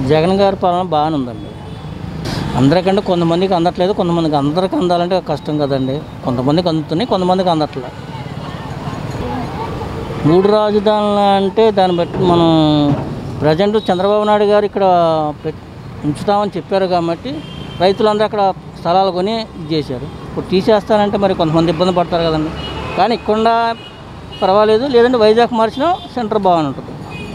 జగన్ గారి పాలన బాగానే ఉందండి అందరికంటే కొంతమందికి అందట్లేదు కొంతమందికి అందరికి అందాలంటే కష్టం కదండి కొంతమందికి అందుతున్నాయి కొంతమందికి అందట్లే మూడు రాజధానులు అంటే దాన్ని బట్టి మనం ప్రజెంట్ చంద్రబాబు నాయుడు గారు ఇక్కడ పెట్- ఉంచుతామని చెప్పారు కాబట్టి రైతులందరూ అక్కడ స్థలాలు కొని ఇది చేశారు ఇప్పుడు తీసేస్తానంటే మరి కొంతమంది ఇబ్బంది పడతారు కదండి కానీ ఇక్కడ పర్వాలేదు లేదంటే వైజాగ్ మార్చినా సెంటర్ బాగానే ఉంటుంది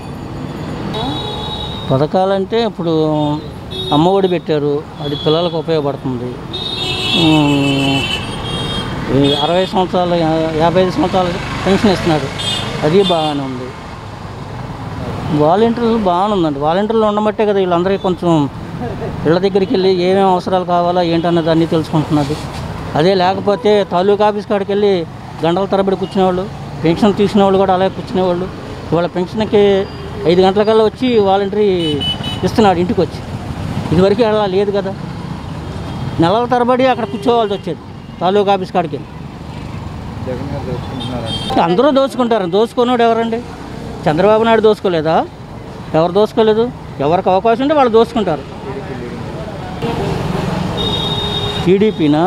పథకాలంటే ఇప్పుడు అమ్మఒడి పెట్టారు అది పిల్లలకు ఉపయోగపడుతుంది ఉమ్, ఈ అరవై సంవత్సరాలు యా- యాభై ఐదు సంవత్సరాలు పెన్షన్ ఇస్తున్నారు అది బాగానే ఉంది వాలంటీర్లు బాగానే ఉందండి వాలంటీర్లు ఉండబట్టే కదా వీళ్ళందరికీ కొంచెం ఇళ్ళ దగ్గరికి వెళ్ళి ఏమేమి అవసరాలు కావాలా ఏంటన్నది అన్నీ తెలుసుకుంటున్నది అదే లేకపోతే తాలూకా ఆఫీస్ కాడికి వెళ్ళి గంటల తరబడి కూర్చునేవాళ్ళు పెన్షన్ తీసిన వాళ్ళు కూడా అలాగే కూర్చునేవాళ్ళు ఇవాళ పెన్షన్కి ఐదు గంటలకల్లా వచ్చి వాలంటరీ ఇస్తున్నాడు ఇంటికి వచ్చి ఇదివరకు అలా లేదు కదా నెలల తరబడి అక్కడ కూర్చోవాల్సి వచ్చేది తాలూకా ఆఫీస్ కాడికి వెళ్ళి జగన్ గారు దోచుకుంటున్నారండి అందరూ దోచుకుంటారు దోచుకున్నాడు ఎవరండి చంద్రబాబు నాయుడు దోచుకోలేదా ఎవరు దోచుకోలేదు ఎవరికి అవకాశం ఉంటే వాళ్ళు దోచుకుంటారు టీడీపీనా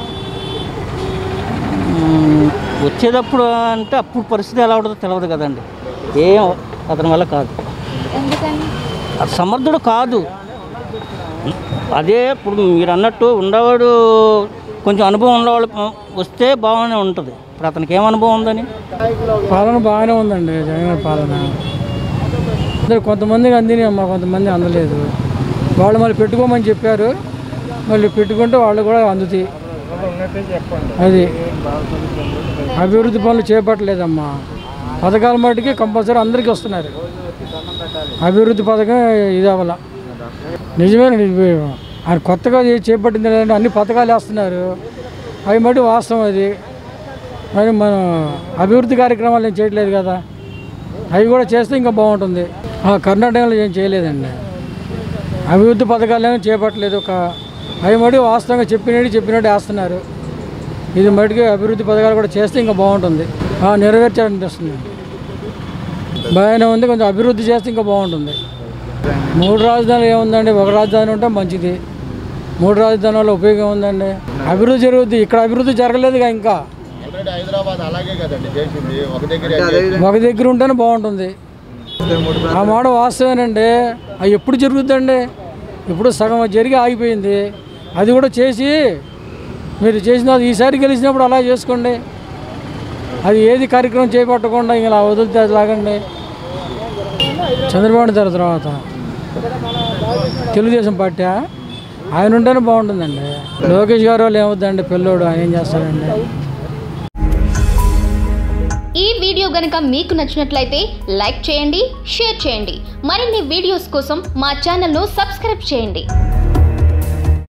మ్మ్, వచ్చేటప్పుడు అంటే అప్పుడు పరిస్థితి ఎలా ఉంటుందో తెలియదు కదండి ఏం అతని వల్ల కాదు ఎందుకని అది సమర్థుడు కాదు అదే ఇప్పుడు మీరు అన్నట్టు ఉండవాడు కొంచెం అనుభవం ఉన్నవాళ్ళు వస్తే బాగానే ఉంటుంది ఇప్పుడు అతనికి ఏం అనుభవం ఉందని పాలన బాగానే ఉందండి జగన్ గారి పాలన అందరు కొంతమందికి అందినాయి అమ్మా కొంతమంది అందలేదు వాళ్ళు మళ్ళీ పెట్టుకోమని చెప్పారు మళ్ళీ పెట్టుకుంటే వాళ్ళు కూడా అందుతాయి ఉన్నట్టే చెప్పండి అది అభివృద్ధి పనులు చేపట్టలేదమ్మా పథకాల మట్టుకి కంపల్సరీ అందరికీ వస్తున్నారు అభివృద్ధి పథకం ఇది అవ్వాల నిజమేనండి ఇది ఆయన కొత్తగా ఇది చేపట్టింది లేదంటే అన్ని పథకాలు వేస్తున్నారు అవి మటు వాస్తవం అది మరి మనం అభివృద్ధి కార్యక్రమాలు ఏం చేయట్లేదు కదా అవి కూడా చేస్తే ఇంకా బాగుంటుంది ఆ, కర్ణాటకలో ఏం చేయలేదండి అభివృద్ధి పథకాలు ఏమీ చేపట్టలేదు ఒక అవి మటుకు వాస్తవంగా చెప్పినట్టు చెప్పినట్టు వేస్తున్నారు ఇది మటుకు అభివృద్ధి పథకాలు కూడా చేస్తే ఇంకా బాగుంటుంది ఆ, నెరవేర్చాలనిపిస్తుంది బాగానే ఉంది కొంచెం అభివృద్ధి చేస్తే ఇంకా బాగుంటుంది మూడు రాజధానులు ఏముందండి ఒక రాజధాని ఉంటే మంచిది మూడు రాజధాని వల్ల ఉపయోగం ఉందండి అభివృద్ధి జరుగుద్ది ఇక్కడ అభివృద్ధి జరగలేదుగా ఇంకా ఆల్రెడీ హైదరాబాద్ అలాగే కదండి చేసింది ఒక దగ్గర ఒక దగ్గర ఉంటేనే బాగుంటుంది ఆ మాట వాస్తవేనండి అది ఎప్పుడు జరుగుద్దండి ఇప్పుడు సగం జరిగి ఆగిపోయింది అది కూడా చేసి మీరు చేసిన ఈసారి గెలిచినప్పుడు అలా చేసుకోండి అది ఏది కార్యక్రమం చేపట్టకుండా ఇంకా ఇలా వదిలితే అది లాగండి చంద్రబాబు నాయుడు తర్వాత తెలుగుదేశం పార్టీ ఆయన ఉంటేనే బాగుంటుందండి లోకేష్ గారు వాళ్ళు ఏమవుద్దండి పిల్లోడు ఆయన ఏం చేస్తాడండి ఈ వీడియో గనుక మీకు నచ్చినట్లయితే లైక్ చేయండి షేర్ చేయండి మరిన్ని వీడియోస్ కోసం మా ఛానల్ను సబ్స్క్రైబ్ చేయండి